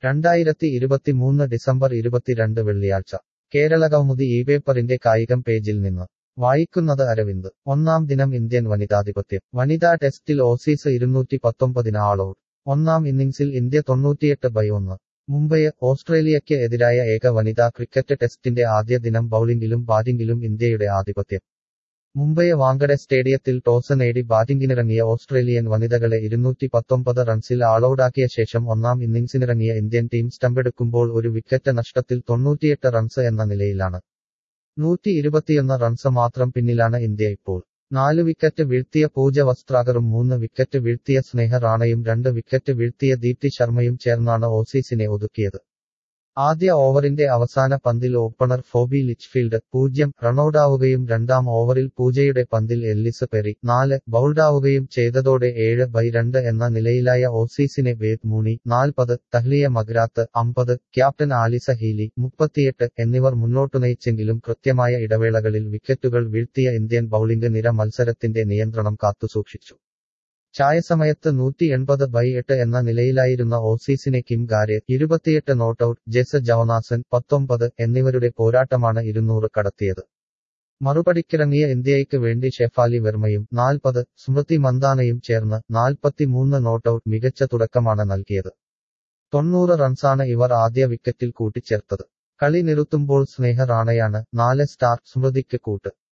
രണ്ടായിരത്തി ഇരുപത്തിമൂന്ന് ഡിസംബർ ഇരുപത്തിരണ്ട് വെള്ളിയാഴ്ച കേരളകൗമുദി ഈ പേപ്പറിന്റെ കായികം പേജിൽ നിന്ന് വായിക്കുന്നത് അരവിന്ദ് ഒന്നാം ദിനം ഇന്ത്യൻ വനിതാധിപത്യം വനിതാ ടെസ്റ്റിൽ ഓസീസ് ഇരുന്നൂറ്റി പത്തൊമ്പതിന് ആളോട് ഒന്നാം ഇന്നിംഗ്സിൽ ഇന്ത്യ തൊണ്ണൂറ്റിയെട്ട് ബൈ ഒന്ന് മുംബൈ ഓസ്ട്രേലിയയ്ക്ക് എതിരായ ഏക വനിതാ ക്രിക്കറ്റ് ടെസ്റ്റിന്റെ ആദ്യ ദിനം ബൌളിംഗിലും ബാറ്റിംഗിലും ഇന്ത്യയുടെ ആധിപത്യം മുംബൈ വാങ്കഡെ സ്റ്റേഡിയത്തിൽ ടോസ് നേടി ബാറ്റിംഗിനിറങ്ങിയ ഓസ്ട്രേലിയൻ വനിതകളെ ഇരുന്നൂറ്റി പത്തൊമ്പത് റൺസിൽ ആളൌടാക്കിയ ശേഷം ഒന്നാം ഇന്നിംഗ്സിനിറങ്ങിയ ഇന്ത്യൻ ടീം സ്റ്റമ്പെടുക്കുമ്പോൾ ഒരു വിക്കറ്റ് നഷ്ടത്തിൽ തൊണ്ണൂറ്റിയെട്ട് റൺസ് എന്ന നിലയിലാണ് നൂറ്റി ഇരുപത്തിയൊന്ന് റൺസ് മാത്രം പിന്നിലാണ് ഇന്ത്യ ഇപ്പോൾ നാല് വിക്കറ്റ് വീഴ്ത്തിയ പൂജ വസ്ത്രാകറും മൂന്ന് വിക്കറ്റ് വീഴ്ത്തിയ സ്നേഹ റാണയും രണ്ട് വിക്കറ്റ് വീഴ്ത്തിയ ദീപ്തി ശർമ്മയും ചേർന്നാണ് ഓസീസിനെ ഒതുക്കിയത് ആദ്യ ഓവറിന്റെ അവസാന പന്തിൽ ഓപ്പണർ ഫോബി ലിച്ച്ഫീൽഡ് പൂജ്യം റണ്ണൌട്ടാവുകയും രണ്ടാം ഓവറിൽ പൂജയുടെ പന്തിൽ എല്ലിസ് പെറി നാല് ബൗൾഡാവുകയും ചെയ്തതോടെ ഏഴ് ബൈ രണ്ട് എന്ന നിലയിലായ ഓസീസിനെ വേദ് മൂണി നാൽപ്പത് തഹ്ലിയ മഗ്രാത്ത് അമ്പത് ക്യാപ്റ്റൻ ആലിസ ഹീലി മുപ്പത്തിയെട്ട് എന്നിവർ മുന്നോട്ടു നയിച്ചെങ്കിലും കൃത്യമായ ഇടവേളകളിൽ വിക്കറ്റുകൾ വീഴ്ത്തിയ ഇന്ത്യൻ ബൌളിംഗ് നിര മത്സരത്തിന്റെ നിയന്ത്രണം കാത്തുസൂക്ഷിച്ചു ചായസമയത്ത് നൂറ്റി എൺപത് ബൈ എട്ട് എന്ന നിലയിലായിരുന്ന ഓസീസിനെ കിം ഗാരെ ഇരുപത്തിയെട്ട് നോട്ടൌട്ട് ജെസ് ജവനാസൻ പത്തൊമ്പത് എന്നിവരുടെ പോരാട്ടമാണ് ഇരുന്നൂറ് കടത്തിയത് മറുപടിക്കിറങ്ങിയ ഇന്ത്യയ്ക്ക് വേണ്ടി ഷെഫാലി വെർമയും നാൽപ്പത് സ്മൃതി മന്ദാനയും ചേർന്ന് നാൽപ്പത്തിമൂന്ന് നോട്ടൌട്ട് മികച്ച തുടക്കമാണ് നൽകിയത് തൊണ്ണൂറ് റൺസാണ് ഇവർ ആദ്യ വിക്കറ്റിൽ കൂട്ടിച്ചേർത്തത് കളി നിറുത്തുമ്പോൾ സ്നേഹ റാണയാണ് നാല് സ്റ്റാർ സ്മൃതിക്ക് കൂട്ട്